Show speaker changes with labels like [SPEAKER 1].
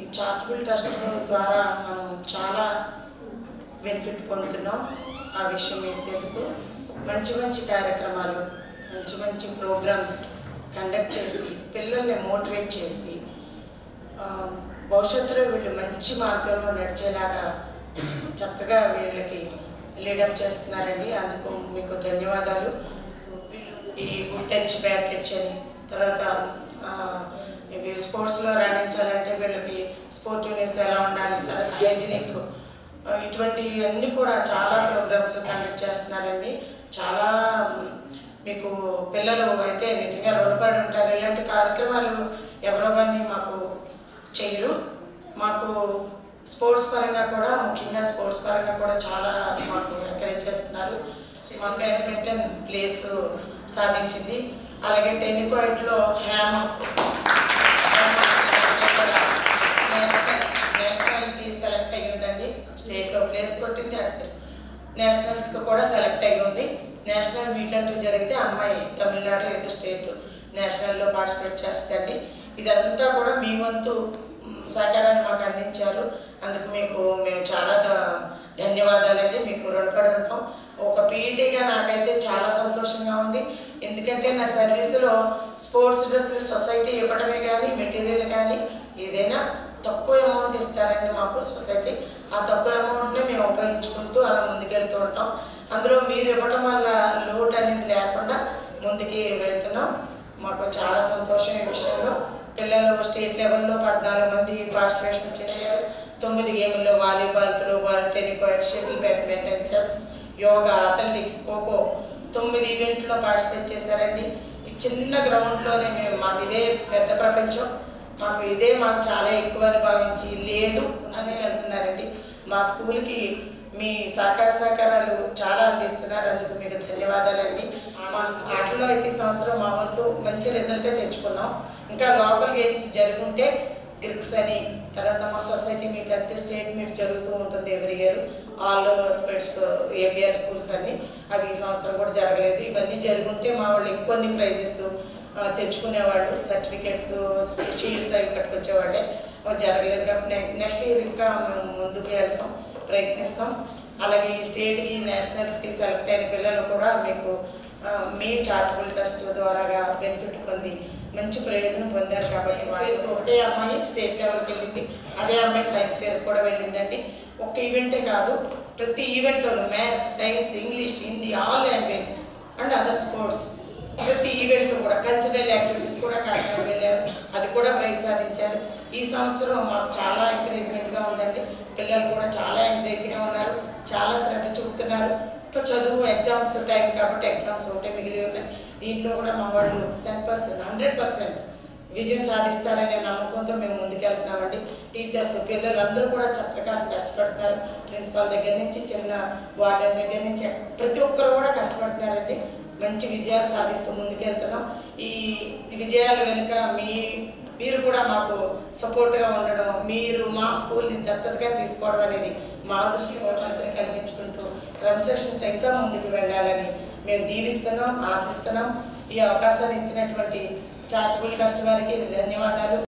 [SPEAKER 1] charitable trust ద్వారా మనం చాలా బెనిఫిట్ పొందుతున్నాం ఆ విషయం మీకు తెలుసు మంచి మంచి కార్యక్రమాలు మంచి మంచి ప్రోగ్రామ్స్ కండక్ట్ చేసి పిల్లల్ని మోటివేట్ చేసి ఆ, భవిష్యత్తులో వీళ్ళు మంచి మార్గంలో నడిచేలాగా చక్కగా వీళ్ళకి లీడప్ చేస్తున్నారండి అందుకు మీకు ధన్యవాదాలు ఈ గుడ్ టచ్ బ్యాడ్ టచ్ అని తర్వాత ఆ, ఇవి స్పోర్ట్స్లో రాణించాలంటే వీళ్ళకి స్పోర్టివ్నెస్ ఎలా ఉండాలి తర్వాత హైజీనిక్ ఇటువంటి అన్నీ కూడా చాలా ప్రోగ్రామ్స్ కండక్ట్ చేస్తున్నారండి చాలా మ్, మీకు పిల్లలు అయితే నిజంగా రుణపడి ఉంటారు ఇలాంటి కార్యక్రమాలు ఎవరో కానీ మాకు చేయరు మాకు స్పోర్ట్స్ పరంగా కూడా ముఖ్యంగా స్పోర్ట్స్ పరంగా కూడా చాలా మాకు ఎంకరేజ్ చేస్తున్నారు మా బ్యాడ్మింటన్ ప్లేస్ సాధించింది అలాగే టెన్నికోయిట్లో హ్యామ నేషనల్ నేషనల్కి సెలెక్ట్ అయ్యి ఉందండి స్టేట్లో ప్లేస్ కొట్టింది అటు నేషనల్స్కి కూడా సెలెక్ట్ అయ్యి ఉంది నేషనల్ మీట్ అంటూ జరిగితే అమ్మాయి తమిళనాడు ఏదో స్టేట్ నేషనల్లో పార్టిసిపేట్ చేస్తుందండి ఇదంతా కూడా మీ వంతు మ్, సహకారాన్ని మాకు అందించారు అందుకు మీకు మేము చాలా ధ- ధన్యవాదాలండి మీకు రుణపడి ఉంటాం ఒక పీఈటీగా నాకైతే చాలా సంతోషంగా ఉంది ఎందుకంటే నా సర్వీసులో స్పోర్ట్స్ డ్రెస్సులు సొసైటీ ఇవ్వడమే కానీ మెటీరియల్ కానీ ఏదైనా తక్కువ అమౌంట్ ఇస్తారండి మాకు సొసైటీ ఆ తక్కువ అమౌంట్ని మేము ఉపయోగించుకుంటూ అలా ముందుకెళ్తూ ఉంటాం అందులో మీరు ఇవ్వడం వల్ల లోటు అనేది లేకుండా ముందుకి వెళ్తున్నాం మాకు చాలా సంతోషం ఈ విషయంలో పిల్లలు స్టేట్ లెవెల్లో పద్నాలుగు మంది పార్టిసిపేషన్ చేశారు తొమ్మిది గేముల్లో volleyball throwball tenikoit shuttle badminton chess yoga athletics kho kho తొమ్మిది ఈవెంట్లో పార్టిసిపేట్ చేశారండి ఈ చిన్న గ్రౌండ్లోనే మేము మాకు ఇదే పెద్ద ప్రపంచం మాకు ఇదే మాకు చాలా ఎక్కువ అని భావించి లేదు అని వెళ్తున్నారండి మా స్కూల్కి మీ సహకార సహకారాలు చాలా అందిస్తున్నారు అందుకు మీకు ధన్యవాదాలండి మా ఆటలో అయితే ఈ సంవత్సరం మా వంతు మంచి రిజల్టే తెచ్చుకున్నాం ఇంకా లోకల్ గేమ్స్ జరుగుంటే గ్రిక్స్ అని తర్వాత మా సొసైటీ మీట్ అంతే స్టేట్ మీట్ జరుగుతూ ఉంటుంది every year all sports APR schools అన్ని అవి ఈ సంవత్సరం కూడా జరగలేదు ఇవన్నీ జరుగుంటే మా వాళ్ళు ఇంకొన్ని ప్రైజెస్ తెచ్చుకునేవాళ్ళు సర్టిఫికేట్స్ షీల్డ్స్ అవి కట్టుకొచ్చేవాళ్ళే అవి జరగలేదు కాబట్టి నెక్స్ట్ ఇయర్ ఇంకా మేము ముందుకు వెళ్తాం ప్రయత్నిస్తాం అలాగే ఈ స్టేట్కి నేషనల్స్కి సెలెక్ట్ అయిన పిల్లలు కూడా మీకు ఆ, మీ చారిటబుల్ ట్రస్ట్ ద్వారాగా బెనిఫిట్ పొంది మంచి ప్రయోజనం పొందారు కాబట్టి ఫేర్కి ఒకటే అమ్మాయి స్టేట్ లెవెల్కి వెళ్ళింది అదే అమ్మాయి సైన్స్ ఫేర్ కూడా వెళ్ళిందండి ఒక ఈవెంటే కాదు ప్రతి ఈవెంట్లోనూ maths science English Hindi all languages and other sports ప్రతి ఈవెంట్ కూడా కల్చరల్ యాక్టివిటీస్ కూడా కాకినాడ వెళ్ళారు అది కూడా ప్రైజ్ సాధించారు ఈ సంవత్సరం మాకు చాలా ఎంకరేజ్మెంట్గా ఉందండి పిల్లలు కూడా చాలా ఎంజైటీగా ఉన్నారు చాలా శ్రద్ధ చూపుతున్నారు ఇంకా చదువు ఎగ్జామ్స్ టైం కాబట్టి ఎగ్జామ్స్ ఒకటే మిగిలి ఉన్నాయి దీంట్లో కూడా మా వాళ్ళు సెవెన్ పర్సెంట్ హండ్రెడ్ పర్సెంట్ విజయం సాధిస్తారనే నమ్మకంతో మేము ముందుకెళ్తున్నామండి టీచర్స్ పిల్లలు అందరూ కూడా చక్కగా కష్టపడుతున్నారు ప్రిన్సిపాల్ దగ్గర నుంచి చిన్న వార్డెన్ దగ్గర నుంచి ప్రతి ఒక్కరు కూడా కష్టపడుతున్నారండి మంచి విజయాలు సాధిస్తూ ముందుకెళ్తున్నాం ఈ విజయాల వెనుక మీ మీరు కూడా మాకు సపోర్ట్గా ఉండడం మీరు మా స్కూల్ని దత్తతగా తీసుకోవడం అనేది మా దృష్టి భవిష్యత్తుని కల్పించుకుంటూ క్రమశిక్షణతో ఇంకా ముందుకు వెళ్ళాలని మేము దీవిస్తున్నాం ఆశిస్తున్నాం ఈ అవకాశాన్ని ఇచ్చినటువంటి చారిటబుల్ ట్రస్ట్ వారికి ధన్యవాదాలు